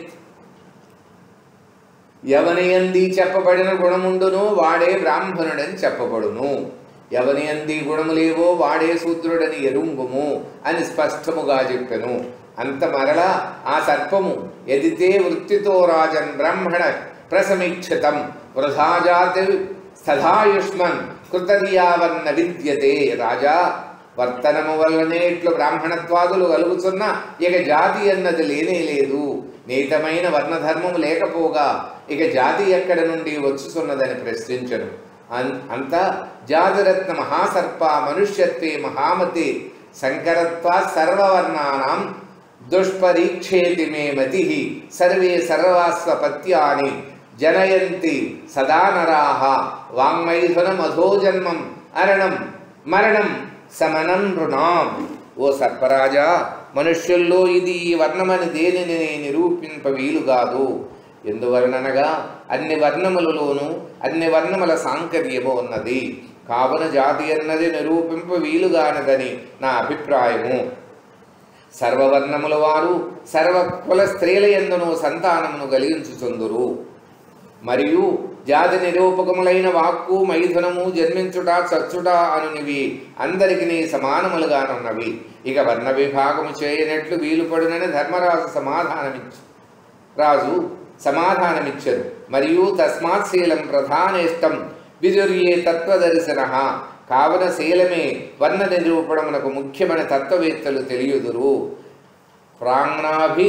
ఎవని ఎంది చెప్పబడిన గుణముండును వాడే బ్రాహ్మణుడని చెప్పబడును ఎవని ఎంది గుణములేవో వాడే శూద్రుడని ఎరుంగుము అని స్పష్టముగా చెప్పెను అంత మరలా ఆ సర్పము ఎదితే వృత్తితో రాజన్ బ్రాహ్మణ ప్రసమీక్షితం వృధాజాతి స్థధాయుష్మన్ కృతర్యావన్న విద్యతే రాజా వర్తనము వల్లనే ఇట్లు బ్రాహ్మణత్వాదులు కలుగుతున్న ఇక జాతి అన్నది లేనే లేదు నీతమైన వర్ణధర్మము లేకపోగా ఇక జాతి ఎక్కడ నుండి వచ్చుతున్నదని ప్రశ్నించను అన్ అంత జాతిరత్న మహాసర్ప మనుష్యత్వే మహామతి శంకరత్వ సర్వవర్ణానాం దుష్పరీక్షేతి మే మతి సర్వే సర్వాస్వపత్యాని జనయంతి సదా నరాహ వాంగ్మైథున మధోజన్మం అరణం మరణం సమనం నృణాం ఓ సర్పరాజా మనుష్యుల్లో ఇది ఈ వర్ణమని దేనిని నిరూపింప వీలు కాదు ఎందువలననగా అన్ని వర్ణములలోనూ అన్ని వర్ణముల సాంకర్యము ఉన్నది కావున జాతి అన్నది నిరూపింప వీలుగానదని నా అభిప్రాయము సర్వవర్ణముల వారు సర్వ కుల స్త్రీల ఎందును సంతానమును కలిగించుచుందురు మరియు జాతి నిరూపకములైన వాక్కు మైథునము జన్మించుట చచ్చుట అనునివి అందరికి సమానములుగానున్నవి ఇక వర్ణ విభాగము చేయనట్లు వీలుపడునని ధర్మరాజు సమాధానమిచ్చు రాజు సమాధానమిచ్చరు మరియు తస్మాత్ శీలం ప్రధానేష్టం విదుర్యే తత్వదర్శన కావున శీలమే వర్ణ నిరూపణమునకు ముఖ్యమైన తత్వవేత్తలు తెలియుదురు ప్రాంగ్నాభి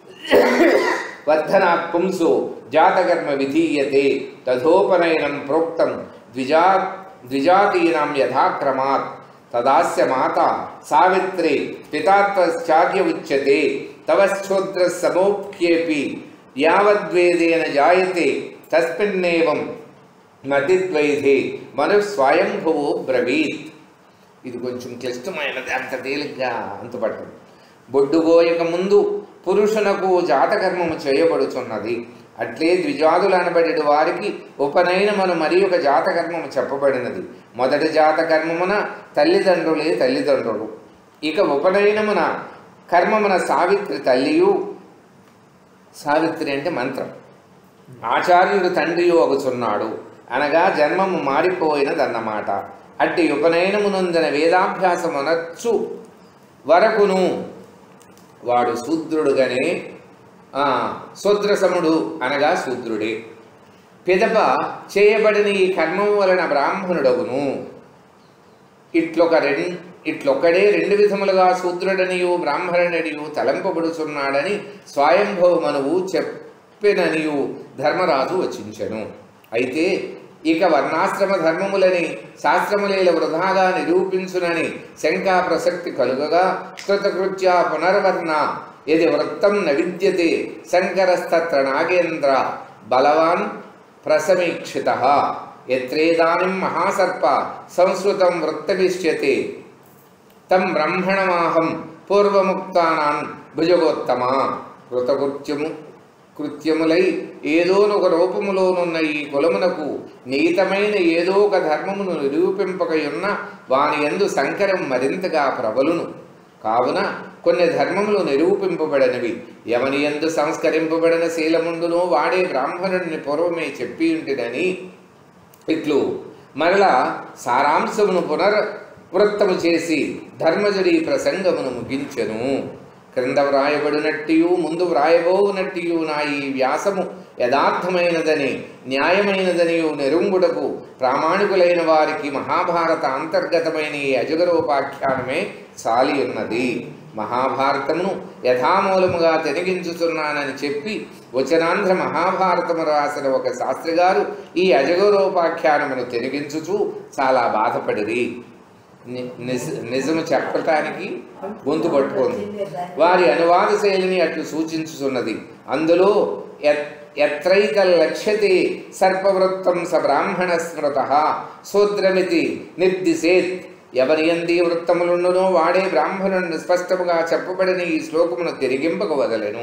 వర్ధనాత్ పుంసు జాతకర్మ విధీయతే తథోపనయనం ప్రోక్తం ద్విజా ద్విజాతీనాం యథాక్రమాత్ తదాస్య మాత సావిత్రి పితాత్వశ్చార్య ఉచ్యతే తవ శ్రోద్ర సమోప్యేపి యావద్వేదేన జాయతే తస్మిన్నేవం మతిద్వైధే మను స్వయంభువో బ్రవీత్ ఇది కొంచెం క్లిష్టమైనది అంత తేలిగ్గా అంతుపట్టదు బొడ్డుగోయక ముందు పురుషునకు జాతకర్మము చేయబడుచున్నది అట్లే ద్విజాదులు అనబడి వారికి ఉపనయనమును మరి ఒక జాతకర్మము చెప్పబడినది మొదటి జాతకర్మమున తల్లిదండ్రులే తల్లిదండ్రులు ఇక ఉపనయనమున కర్మమున సావిత్రి తల్లియు సావిత్రి అంటే మంత్రం ఆచార్యుడు తండ్రియు అగుచున్నాడు అనగా జన్మము మారిపోయినదన్నమాట అట్టి ఉపనయనమునందన వేదాభ్యాసమునచ్చు వరకును వాడు శూద్రుడుగానే ఆ, శూద్రసముడు అనగా శూద్రుడే పిదప చేయబడిన ఈ కర్మం వలన బ్రాహ్మణుడగును ఇట్లొక రెం ఇట్లొక్కడే రెండు విధములుగా శూద్రుడనియు బ్రాహ్మణుడనియు తలంపబడుచున్నాడని స్వయంభవ మనువు చెప్పిననియు ధర్మరాజు వచించెను అయితే ఇక వర్ణాశ్రమ ధర్మములని శాస్త్రములేల వృధాగా నిరూపించునని శంకా ప్రసక్తి కలుగగా కృతకృత్య పునర్వర్ణ ఇది వృత్తం న విద్యతే శంకరస్తత్ర నాగేంద్ర బలవాన్ ప్రసమీక్షిత ఎత్రేదానిం మహాసర్ప సంస్కృతం వృత్తమిష్యతే తం బ్రహ్మణమాహం పూర్వముక్తానాన్ భుజగోత్తమ కృతకృత్యము కృత్యములై ఏదోనొక రూపములోనున్న ఈ కులమునకు నీతమైన ఏదో ఒక ధర్మమును నిరూపింపకయున్న వాని యందు సంకరం మరింతగా ప్రబలును కావున కొన్ని ధర్మములు నిరూపింపబడనివి ఎవని యందు సంస్కరింపబడిన శీలముండునో వాడే బ్రాహ్మణుడిని పూర్వమే చెప్పి ఉంటినని ఇట్లు మరలా సారాంశమును పునర్వృత్తము చేసి ధర్మజుడి ప్రసంగమును ముగించెను క్రింద వ్రాయబడినట్టియు ముందు వ్రాయబోనట్టియు నా ఈ వ్యాసము యథార్థమైనదని న్యాయమైనదనియు నెరుంగుటకు ప్రామాణికులైన వారికి మహాభారత అంతర్గతమైన ఈ అజగరోపాఖ్యానమే చాలి ఉన్నది మహాభారతమును యథామూలముగా తెనిగించుతున్నానని చెప్పి వచనాంధ్ర మహాభారతము రాసిన ఒక శాస్త్రి గారు ఈ అజగరోపాఖ్యానమును తెనిగించుచు చాలా బాధపడిరి ని- నిజ- నిజము చెప్పటానికి గొంతు పట్టుకుంది వారి అనువాద శైలిని అట్లు సూచించుచున్నది అందులో యత్- ఎత్రైక లక్ష్యతే సర్పవృత్తం స బ్రాహ్మణ స్మృత శూద్రమితి నిర్దిశేత్ ఎవరి ఎంది వృత్తములుండునో వాడే బ్రాహ్మణుని స్పష్టముగా చెప్పబడిన ఈ శ్లోకమును తిరిగింపక వదలెను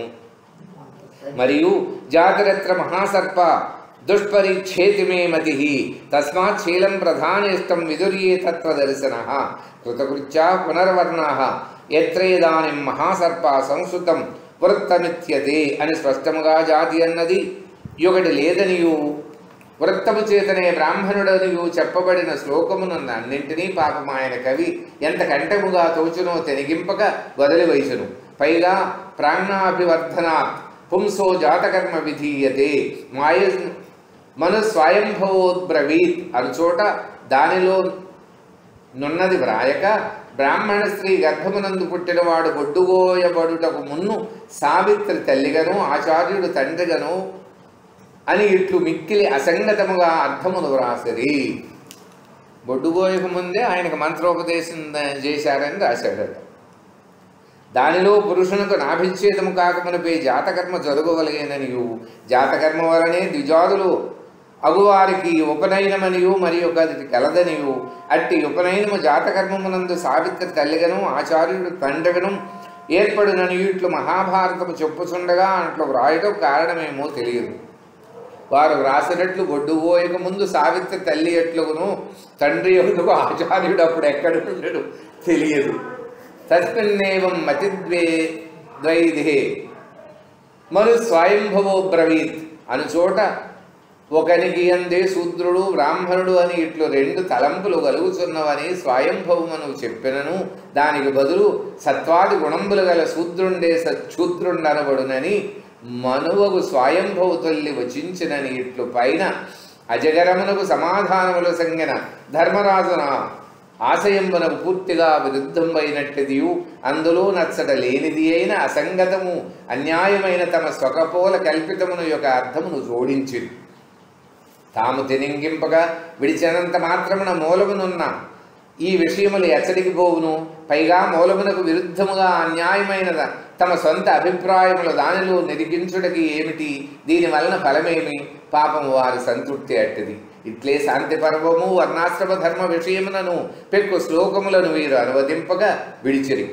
మరియు జాతిరత్ర మహాసర్ప దుష్పరిచ్ఛేతి మే మతి తస్మాత్ శీలం ప్రధానేష్టం విదుర్యే తత్వ దర్శన కృతకృత్యా పునర్వర్ణా ఎత్రేదానిం మహాసర్ప సంస్కృతం వృత్తమిత్యతే అని స్పష్టముగా జాతి అన్నది యొకటి లేదనియు వృత్తము చేతనే బ్రాహ్మణుడనియు చెప్పబడిన శ్లోకమునందు అన్నింటినీ పాపం ఆయన కవి ఎంత కంఠముగా తోచునో తెనిగింపక వదిలివైసును పైగా ప్రాణాభివర్ధనాత్ పుంసో జాతకర్మ విధీయతే మాయ మను స్వయంభవోద్బ్రవీత్ అనుచోట దానిలో నున్నది వ్రాయక బ్రాహ్మణ స్త్రీ గర్భమునందు పుట్టినవాడు గొడ్డుగోయబడుటకు మున్ను సావిత్రి తల్లిగను ఆచార్యుడు తండ్రిగను అని ఇట్లు మిక్కిలి అసంగతముగా అర్థమును వ్రాసిరి బొడ్డుగోయక ముందే ఆయనకు మంత్రోపదేశం చేశారని రాశాడట దానిలో పురుషునకు నాభిచ్ఛేదము కాకమునిపై జాతకర్మ జరుగువలగేననియు జాతకర్మ వలనే ద్విజాదులు అగువారికి ఉపనయనమనియు మరి ఒకటి కలదనియు అట్టి ఉపనయనము జాతకర్మమునందు సావిత్రి తల్లిగను ఆచార్యుడు తండ్రిగను ఏర్పడునని ఇట్లు మహాభారతము చెప్పుచుండగా అట్లు వ్రాయటం కారణమేమో తెలియదు వారు వ్రాసినట్లు గొడ్డుపోయక ముందు సావిత్రి తల్లి ఎట్లుగును తండ్రి ఎందుకు ఆచార్యుడు అప్పుడు ఎక్కడ ఉండడు తెలియదు తస్మిన్నేవం మతిద్వే ద్వైధే మను స్వయంభవో బ్రవీత్ అనుచోట ఒకనికి అందే శూద్రుడు బ్రాహ్మణుడు అని ఇట్లు రెండు తలంపులు కలుగుచున్నవని స్వయంభవమును చెప్పినను దానికి బదులు సత్వాది గుణంబులు గల శూద్రుండే సచ్చూద్రుండనబడునని మనువగు స్వయంభవ తల్లి వచించినని ఇట్లు పైన అజగరమునకు సమాధానములు సంగిన ధర్మరాజున ఆశయంబునకు పూర్తిగా విరుద్ధమైనట్టిదియు అందులో నచ్చట లేనిది అయిన అసంగతము అన్యాయమైన తమ స్వకపోల కల్పితమును యొక్క అర్థమును జోడించింది తాము తినింగింపగా విడిచినంత మాత్రమున మూలమునున్న ఈ విషయములు ఎచ్చడికి పోవును పైగా మూలమునకు విరుద్ధముగా అన్యాయమైన తమ సొంత అభిప్రాయములు దానిలో నిరిగించుటకి ఏమిటి దీని వలన ఫలమేమి పాపము వారి సంతృప్తి అట్టిది ఇట్లే శాంతి పర్వము వర్ణాశ్రమ ధర్మ విషయములను పెక్కు శ్లోకములను వీరు అనువదింపగా విడిచిరి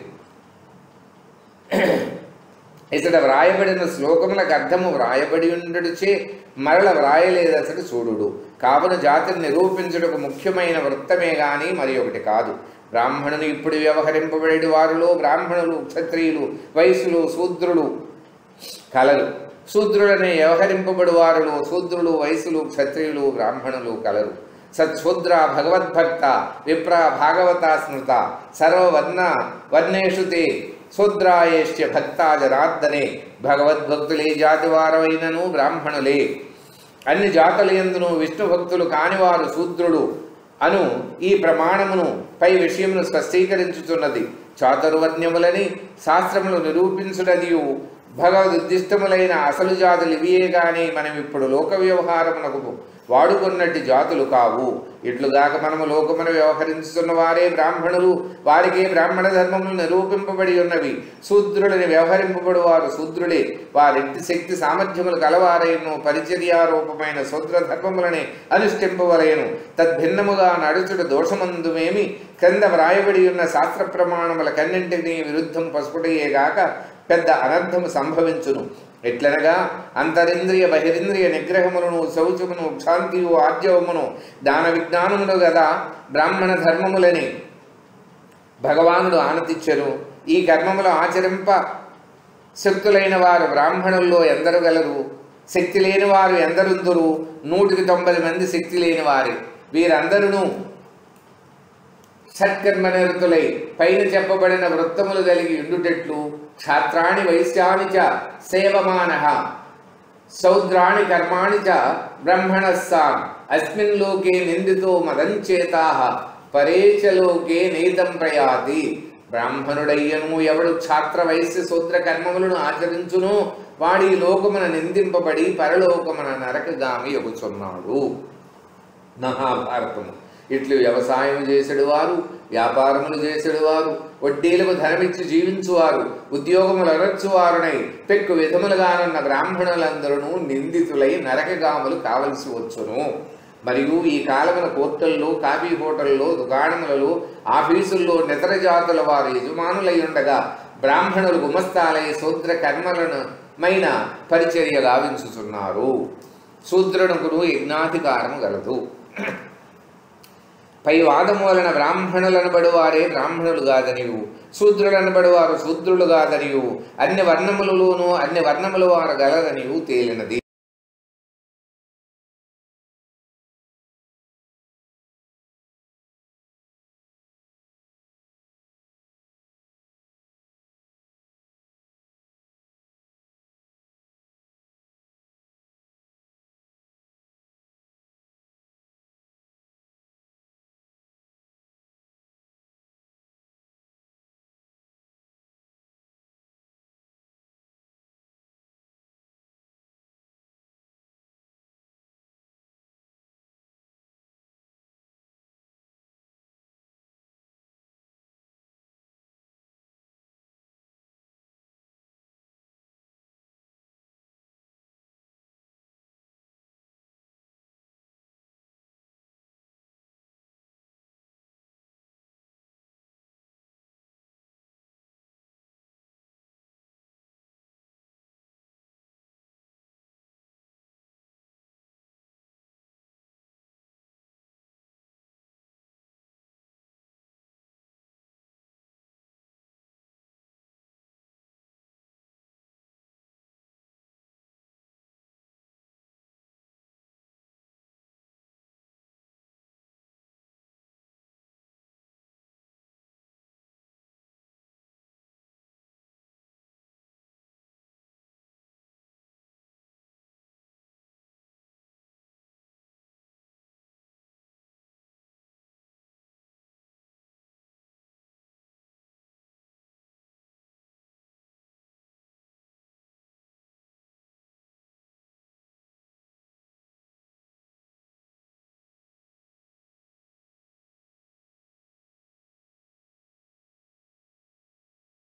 ఇతడ వ్రాయబడిన శ్లోకములకు అర్థము వ్రాయబడి ఉండడుచే మరల వ్రాయలేదసడు చూడుడు కావున జాతిని నిరూపించుటకు ముఖ్యమైన వృత్తమే గాని మరి ఒకటి కాదు బ్రాహ్మణుని ఇప్పుడు వ్యవహరింపబడి వారిలో బ్రాహ్మణులు క్షత్రియులు వైశ్యులు శూద్రులు కలరు శూద్రులనే వ్యవహరింపబడు వారిలో శూద్రులు వైశ్యులు క్షత్రియులు బ్రాహ్మణులు కలరు సత్శూద్ర భగవద్భక్త విప్ర భాగవత స్మృత సర్వవర్ణ వర్ణేషు తే శూద్రాయేశ్చ భక్తాజరార్దనే భగవద్భక్తులే జాతివారమైనను బ్రాహ్మణులే అన్ని జాతుల ఎందును విష్ణు భక్తులు కానివారు శూద్రుడు అను ఈ ప్రమాణమును పై విషయమును స్పష్టీకరించుతున్నది చాతుర్వర్ణ్యములని శాస్త్రములు నిరూపించుటదియు భగవదుద్దిష్టములైన అసలు జాతులు ఇవియే గాని మనం ఇప్పుడు లోక వ్యవహారమునకు వాడుకున్నట్టు జాతులు కావు ఇట్లుగాక మనము లోకమున వ్యవహరించుతున్న వారే బ్రాహ్మణులు వారికే బ్రాహ్మణ ధర్మములు నిరూపింపబడి ఉన్నవి శూద్రులని వ్యవహరింపబడు వారు శూద్రులే వారింటి శక్తి సామర్థ్యములు కలవారైను పరిచర్యారూపమైన శూద్ర ధర్మములని అనుష్ఠింపవలయను తద్భిన్నముగా నడుచుడు దోషమందుమేమి క్రింద వ్రాయబడి ఉన్న శాస్త్ర ప్రమాణముల కన్నింటినీ విరుద్ధం పసుపుటయేగాక పెద్ద అనర్థము సంభవించును ఎట్లనగా అంతరింద్రియ బహిరింద్రియ నిగ్రహములను శౌచమును క్షాంతియు ఆర్జవమును దాన విజ్ఞానమును గదా బ్రాహ్మణ ధర్మములని భగవానుడు ఆనతిచ్చను ఈ కర్మములు ఆచరింప శక్తులైన వారు బ్రాహ్మణుల్లో ఎందరు గలరు శక్తి లేని వారు ఎందరుందురు నూటికి తొంభై మంది శక్తి లేని వారి వీరందరూ సత్కర్మనిరతులై పైన చెప్పబడిన వృత్తములు కలిగి ఉండుటట్లు క్షాత్రాణి వైశ్యాని చ సేవమాన శౌద్రాణి కర్మాణి చ బ్రహ్మణస్సాన్ అస్మిన్ లోకే నిందితో మదంచేతా పరేచలోకే నేతం ప్రయాతి బ్రాహ్మణుడయ్యను ఎవడు క్షాత్ర వైశ్య శూద్ర కర్మములను ఆచరించును వాడి లోకమున నిందింపబడి పరలోకమున నరకగామి ఎగుచున్నాడు మహాభారతము ఇట్లు వ్యవసాయం చేసేడు వారు వ్యాపారములు చేసేడు వారు వడ్డీలకు ధనమిచ్చి జీవించువారు ఉద్యోగములు అనర్చువారునై పెక్కు విధములుగానున్న బ్రాహ్మణులందరూ నిందితులై నరకగాములు కావలసి వచ్చును మరియు ఈ కాలమున కోర్టుల్లో కాఫీ హోటల్లో దుకాణములలో ఆఫీసుల్లో నితర జాతుల వారు యజమానులై ఉండగా బ్రాహ్మణులు గుమస్తాలై శూద్ర కర్మలను మైన పరిచర్య గావించుతున్నారు శూద్రునకును యజ్ఞాధికారము గలదు పై వాదము వలన బ్రాహ్మణులనబడు వారే బ్రాహ్మణులు కాదనియు శూద్రులనబడు వారు శూద్రులు కాదనియు అన్ని వర్ణములలోనూ అన్ని వర్ణముల వారు గలదనియు తేలినది